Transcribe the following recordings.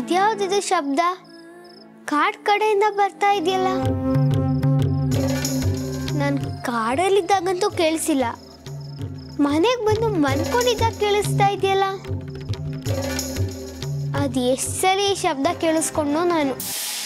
ಇದ್ಯಾವ್ದಿದು ಶಬ್ದ ಕಾಡ್ ಕಡೆಯಿಂದ ಬರ್ತಾ ಇದೆಯಲ್ಲ ನಾನು ಕಾಡಲ್ಲಿದ್ದಾಗಂತೂ ಕೇಳಿಸಿಲ್ಲ ಮನೆಗೆ ಬಂದು ಮನ್ಕೊಂಡಿದ್ದಾಗ ಕೇಳಿಸ್ತಾ ಇದೆಯಲ್ಲ ಅದು ಎಷ್ಟು ಸಲ ಈ ಶಬ್ದ ಕೇಳಿಸ್ಕೊಂಡು ನಾನು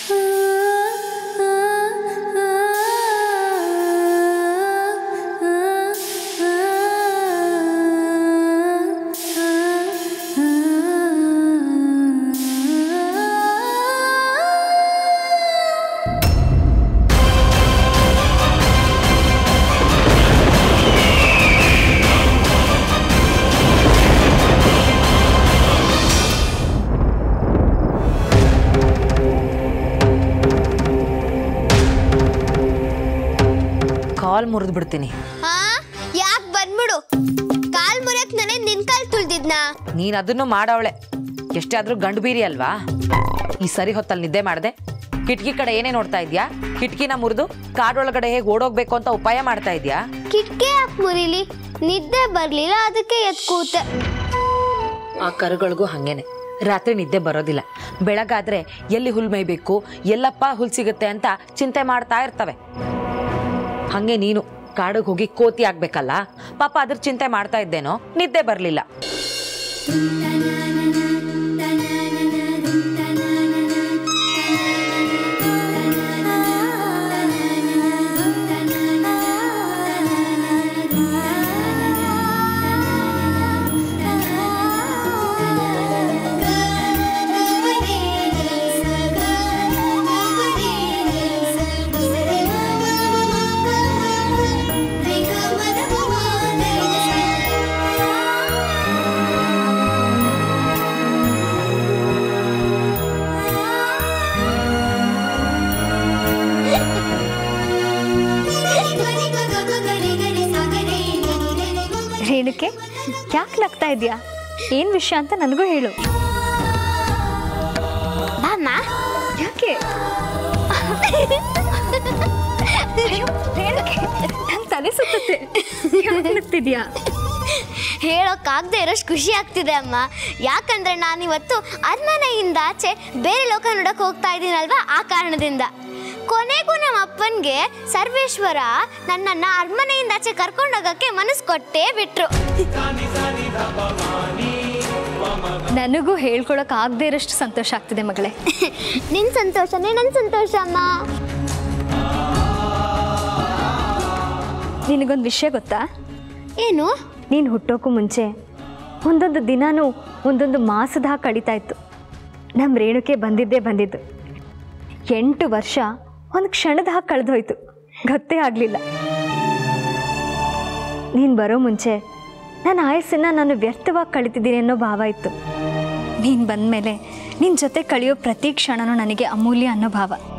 ಕಾಲ್ ಮುರಿದು ಬಿಡ್ತೀನಿ ಹಾ ಯಾಕೆ ಬಂದ್ಬಿಡು ಕಾಲ್ ಮುರಿಯಕ್ ನನಗೆ ನಿನ್ ಕಾಲ್ ತುಳ್ದಿದ್ನಾ ನೀನ್ ಅದನ್ನು ಮಾಡವಳೆ ಎಷ್ಟೇ ಆದ್ರೂ ಗಂಡು ಬೀರಿ ಅಲ್ವಾ ಈ ಸರಿ ಹೊತ್ತಲ್ಲಿ ನಿದ್ದೆ ಮಾಡಿದೆ ಕಿಟಕಿ ಕಡೆ ಏನೇ ನೋಡ್ತಾ ಇದ್ಯಾ ಕಿಟಕಿನ ಮುರಿದು ಕಾಡೊಳಗಡೆ ಹೇಗೆ ಓಡೋಗ್ಬೇಕು ಅಂತ ಉಪಾಯ ಮಾಡ್ತಾ ಇದ್ಯಾ ಕಿಟಕಿ ಯಾಕೆ ಮುರಿಲಿ ನಿದ್ದೆ ಬರ್ಲಿಲ್ಲ ಅದಕ್ಕೆ ಎತ್ ಕೂತೆ ಆ ಕರುಗಳಿಗೂ ಹಂಗೇನೆ ರಾತ್ರಿ ನಿದ್ದೆ ಬರೋದಿಲ್ಲ ಬೆಳಗಾದ್ರೆ ಎಲ್ಲಿ ಹುಲ್ ಮೇಯ್ಬೇಕು ಎಲ್ಲಪ್ಪ ಹುಲ್ ಸಿಗುತ್ತೆ ಅಂತ ಚಿಂತೆ ಮಾಡ್ತಾ ಇರ್ತವೆ ಹಂಗೆ ನೀನು ಕಾಡಿಗೆ ಹೋಗಿ ಕೋತಿ ಆಗ್ಬೇಕಲ್ಲ ಪಾಪ ಅದ್ರ ಚಿಂತೆ ಮಾಡ್ತಾ ಇದ್ದೇನೋ ನಿದ್ದೆ ಬರ್ಲಿಲ್ಲ ರೇಣುಕೆ ಯಾಕೆ ನಗ್ತಾ ಇದೆಯಾ ಏನು ವಿಷಯ ಅಂತ ನನಗೂ ಹೇಳು ಬಾಮ್ಮ ಯಾಕೆ ಅಯ್ಯೋ, ರೇಣುಕೆ ನಂಗೆ ತಲೆ ಸುತ್ತುತ್ತೆ ಯಾಕೆ ನಗ್ತಿದ್ಯಾ ಹೇಳೋಕ್ಕಾಗದೆ ಇರೋಷ್ಟು ಖುಷಿ ಆಗ್ತಿದೆ ಅಮ್ಮ ಯಾಕಂದ್ರೆ ನಾನಿವತ್ತು ಅರಮನೆಯಿಂದ ಆಚೆ ಬೇರೆ ಲೋಕ ನೋಡಕ್ ಹೋಗ್ತಾ ಇದ್ದೀನಲ್ವಾ ಆ ಕಾರಣದಿಂದ ಕೊನೆಗೂ ನಮ್ಮ ಅಪ್ಪನಿಗೆ ಸರ್ವೇಶ್ವರ ನನ್ನನ್ನ ಅರಮನೆಯಿಂದ ಆಚೆ ಕರ್ಕೊಂಡೋಗಕ್ಕೆ ಮನಸ್ಸು ಕೊಟ್ಟೇ ಬಿಟ್ರು ನನಗೂ ಹೇಳ್ಕೊಳಕ್ ಆಗದೆ ಇರೋಷ್ಟು ಸಂತೋಷ ಆಗ್ತಿದೆ ಮಗಳೇ ನಿನ್ ಸಂತೋಷನೇ ನನ್ನ ಸಂತೋಷ ಅಮ್ಮ ನಿನಗೊಂದು ವಿಷಯ ಗೊತ್ತಾ ಏನು ನೀನು ಹುಟ್ಟೋಕ್ಕೂ ಮುಂಚೆ ಒಂದೊಂದು ದಿನಾನೂ ಒಂದೊಂದು ಮಾಸದ ಹಾಗೆ ಕಳೀತಾ ಇತ್ತು ನಮ್ಮ ರೇಣುಕೆ ಬಂದಿದ್ದೇ ಬಂದಿದ್ದು ಎಂಟು ವರ್ಷ ಒಂದು ಕ್ಷಣದ ಹಾಗೆ ಕಳೆದೋಯ್ತು ಗೊತ್ತೇ ಆಗಲಿಲ್ಲ ನೀನು ಬರೋ ಮುಂಚೆ ನನ್ನ ಆಯಸ್ಸನ್ನು ನಾನು ವ್ಯರ್ಥವಾಗಿ ಕಳಿತಿದ್ದೀನಿ ಅನ್ನೋ ಭಾವ ಇತ್ತು ನೀನು ಬಂದಮೇಲೆ ನಿನ್ನ ಜೊತೆ ಕಳೆಯೋ ಪ್ರತಿ ಕ್ಷಣನೂ ನನಗೆ ಅಮೂಲ್ಯ ಅನ್ನೋ ಭಾವ